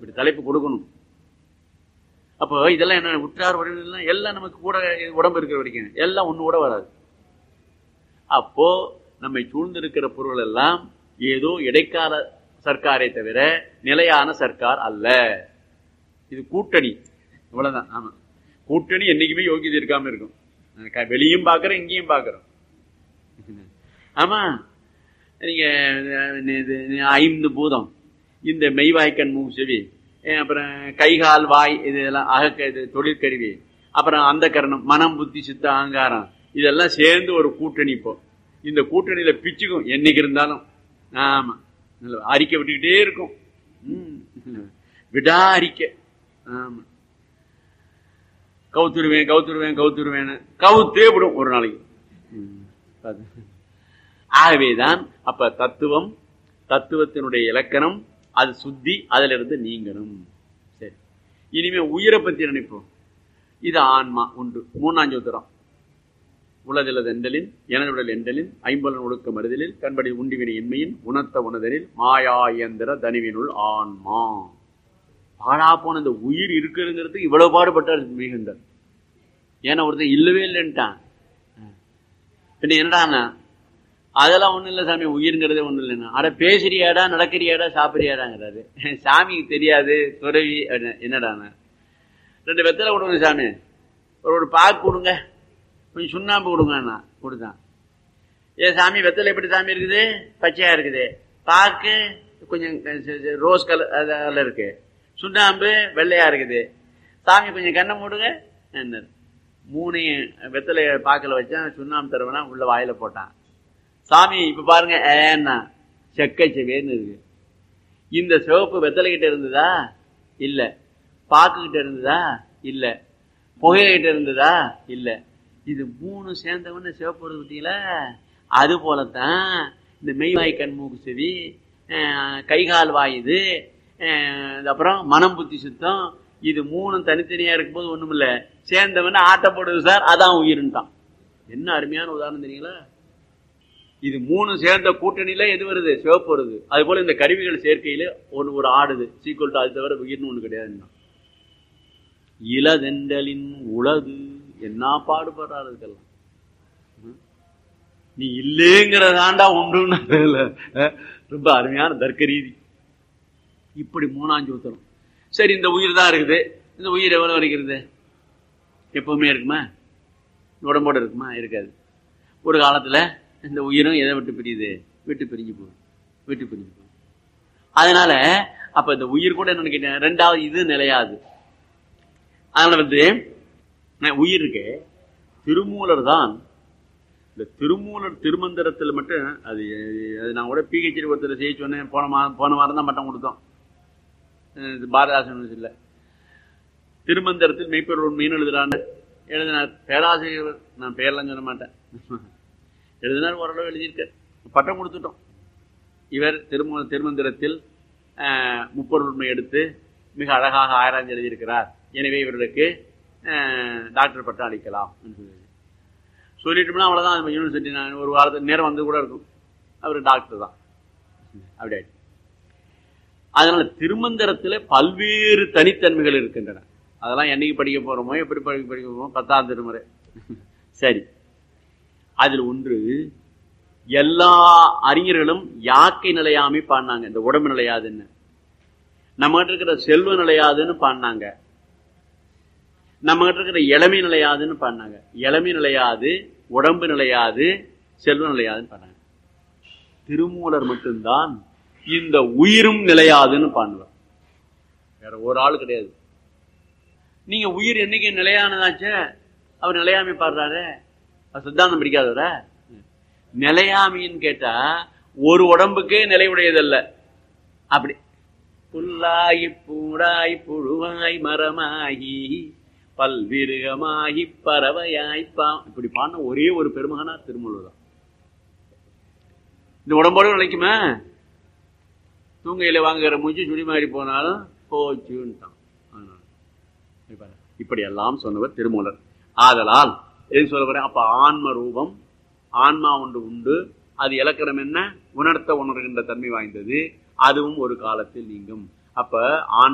இப்படி தலைப்பு கொடுக்கணும் அப்போ இதெல்லாம் என்ன உற்றார் உறவினர்கள் எல்லாம் நமக்கு கூட உடம்பு இருக்கிற வரைக்கும் எல்லாம் ஒண்ணு கூட வராது அப்போ நம்மை சூழ்ந்திருக்கிற பொருள் எல்லாம் ஏதோ இடைக்கால சர்க்காரை தவிர நிலையான சர்க்கார் அல்ல இது கூட்டணி இவ்வளவுதான் ஆமா கூட்டணி என்னைக்குமே யோகியதை இருக்காம இருக்கும் க- வெளியும் பாக்குறோம் இங்கேயும் பாக்குறோம் ஆமா நீங்க அஹ், இது ஐந்து பூதம் இந்த மெய்வாய்க்கண் மூக்கு செவி அஹ், அப்புறம் கைகால் வாய் இதெல்லாம் அகக்க இது தொழிற்கருவி அப்புறம் அந்த கரணம் மனம் புத்தி சித்த அகங்காரம் இதெல்லாம் சேர்ந்து ஒரு கூட்டணி இப்போ இந்த கூட்டணியில பிச்சுக்கும் என்னைக்கு இருந்தாலும் ஆமா நல்ல அறிக்கை விட்டுக்கிட்டே இருக்கும் ம். விடா அறிக்கை ஆமா கவுத்துருவேன் கவுத்துருவேன் கவுத்துருவேன்னு கவுத்தே விடும் ஒரு நாளைக்கு ம். அது. ஆகவேதான் அப்ப தத்துவம் தத்துவத்தினுடைய இலக்கணம் அது சுத்தி அதுல இருந்து நீங்கணும் சரி இனிமே உயிரை பத்தி நினைப்போம் இது ஆன்மா உண்டு மூணாம் சூத்திரம் உளதிலது எண்டலின் எனதுடல் எண்டலின் ஐம்பலன் ஒடுக்க மருதலில் கண்படி உண்டிவினை இன்மையின் உணர்த்த உணதலில் மாயா இயந்திர தனிவினுள் ஆன்மா பாழா போன இந்த உயிர் இருக்குங்கிறது இவ்வளவு பாடுபட்டார் மிகுந்தார் ஏன்னா ஒருத்தன் இல்லவே இல்லைன்ட்டான் பின்ன என்னடாண்ணா அதெல்லாம் ஒண்ணும் இல்லை சாமி உயிருங்கிறதே ஒண்ணும் இல்லைன்னா அட பேசுறியாடா நடக்கிறியாடா சாப்பிடுறியாடாங்கிறாரு சாமிக்கு தெரியாது துறவி அப்படின்னா, என்னடாண்ணா ரெண்டு வெத்தலை கொடுங்க சாமி ஒரு ஒரு பாக்கு கொடுங்க கொஞ்சம் சுண்ணாம்பு கொடுங்கண்ணா கொடுத்தான் ஏ சாமி வெத்தலை எப்படி சாமி இருக்குது பச்சையா இருக்குது பாக்கு கொஞ்சம் க- ச- ரோஸ் கலர் அதில் இருக்கு சுண்ணாம்பு வெள்ளையா இருக்குது சாமி கொஞ்சம் கண்ணை மூடுங்க என்ன மூணையும் வெத்தலைய பாக்கில் வச்சான் சுண்ணாம்பு தருவனா உள்ள வாயில போட்டான் சாமி இப்ப பாருங்க ஏன்னா செக்கை செவேன்னு இருக்கு இந்த சிவப்பு வெத்தலை கிட்ட இருந்ததா இல்ல பாக்கு கிட்ட இருந்ததா இல்ல புகை கிட்ட இருந்ததா இல்ல இது மூணு சேர்ந்தவன சிவப்பு வருது பார்த்தீங்களா அது போலத்தான் இந்த மெய்வாய் கண்மூக்கு செவி அஹ், கைகால் வாய் இது அஹ், இது அப்புறம் மனம் புத்தி சுத்தம் இது மூணும் தனித்தனியா இருக்கும்போது ஒண்ணும் இல்ல சேர்ந்தவன ஆட்டப்படுது சார் அதான் உயிருன்ட்டான் என்ன அருமையான உதாரணம் தெரியுங்களா இது மூணு சேர்ந்த கூட்டணியில எது வருது சிவப்பு வருது அது போல இந்த கருவிகள் சேர்க்கையில ஒன்று ஒரு ஆடுது சீக்கிரம் அது தவிர உயிர்னு ஒண்ணு கிடையாதுன்னா இளதெண்டலின் உலகு என்ன பாடுபடுறாரு இதுக்கெல்லாம் ம்? நீ இல்லேங்கிறதாண்டா உண்டுன்னு அதுல, அஹ், ரொம்ப அருமையான தர்க்க ரீதி இப்படி மூணாஞ்சு ஊத்தணும் சரி இந்த உயிர் தான் இருக்குது இந்த உயிர் எவ்வளவு வரைக்கிறது எப்பவுமே இருக்குமா உடம்போட இருக்குமா இருக்காது ஒரு காலத்துல இந்த உயிரும் எதை விட்டு பிரியுது விட்டு பிரிஞ்சு போகுது விட்டு பிரிஞ்சு போகுது அதனால அப்ப இந்த உயிர் கூட என்ன கேட்டேன் ரெண்டாவது இது நிலையாது அதனால வந்து நான் உயிர் இருக்கு திருமூலர் தான் இந்த திருமூலர் திருமந்திரத்தில் மட்டும் அது அது நான் கூட பிஹெச்டி ஒருத்தர் செய்ய சொன்னேன் போன மாதம் போன வாரம் தான் மட்டம் கொடுத்தோம் அஹ் இது பாரதாசன் இல்லை திருமந்திரத்தில் மெய்ப்பொருள் உண்மைன்னு எழுதுறான்னு எழுதினார் பேராசிரியர் நான் பேர்லாம் சொல்ல மாட்டேன் எழுதினார் ஓரளவு எழுதியிருக்கார் பட்டம் கொடுத்துட்டோம் இவர் திரும திருமந்திரத்தில் அஹ், முப்பொருள் உண்மை எடுத்து மிக அழகாக ஆராய்ந்து எழுதியிருக்கிறார் எனவே இவர்களுக்கு அஹ், டாக்டர் பட்டம் அளிக்கலாம் என்று சொல்லி. சொல்லிட்டோம்னா அவ்வளவுதான் அது யூனிவர்சிட்டி நான் ஒரு வாரத்துக்கு நேரம் வந்து கூட இருக்கும் அவர் டாக்டர் தான் அப்படி ஆயிடுச்சு அதனால திருமந்திரத்துல பல்வேறு தனித்தன்மைகள் இருக்கின்றன அதெல்லாம் என்னைக்கு படிக்க போறோமோ எப்படி படிக்க படிக்க போறோமோ பத்தாம் திருமுறை சரி அதில் ஒன்று எல்லா அறிஞர்களும் யாக்கை நிலையாமை பாடினாங்க இந்த உடம்பு நிலையாதுன்னு நம்ம கிட்ட இருக்கிற செல்வ நிலையாதுன்னு பாடினாங்க நம்ம கிட்ட இருக்கிற இளமை நிலையாதுன்னு பாடினாங்க இளமை நிலையாது உடம்பு நிலையாது செல்வ நிலையாதுன்னு பாடினாங்க திருமூலர் மட்டும்தான் இந்த உயிரும் நிலையாதுன்னு பாடுவார் வேற ஒரு ஆள் கிடையாது நீங்க உயிர் என்னைக்கு நிலையானதாச்சே அவர் நிலையாமை பாடுறாரு அவர் சித்தாந்தம் பிடிக்காதவர நிலையாமைன்னு கேட்டா ஒரு உடம்புக்கே நிலையுடையதல்ல அப்படி புல்லாகி பூடாய் புழுவாய் மரமாகி பல்விருகமாகி பறவையாய் பா இப்படி பாடின ஒரே ஒரு பெருமகனா திருமூலர் தான் இந்த உடம்போடு நிலைக்குமா தூங்கையில வாங்குற மூச்சு சுடி மாதிரி போனாலும் போச்சுன்ட்டான் அதனால. இப்ப பாரு. இப்படி எல்லாம் சொன்னவர் திருமூலர் ஆதலால் எது சொல்ல போறேன் அப்ப ஆன்ம ரூபம் ஆன்மா ஒன்று உண்டு அது இலக்கணம் என்ன உணர்த்த உணர்கின்ற தன்மை வாய்ந்தது அதுவும் ஒரு காலத்தில் நீங்கும் அப்ப ஆன்ம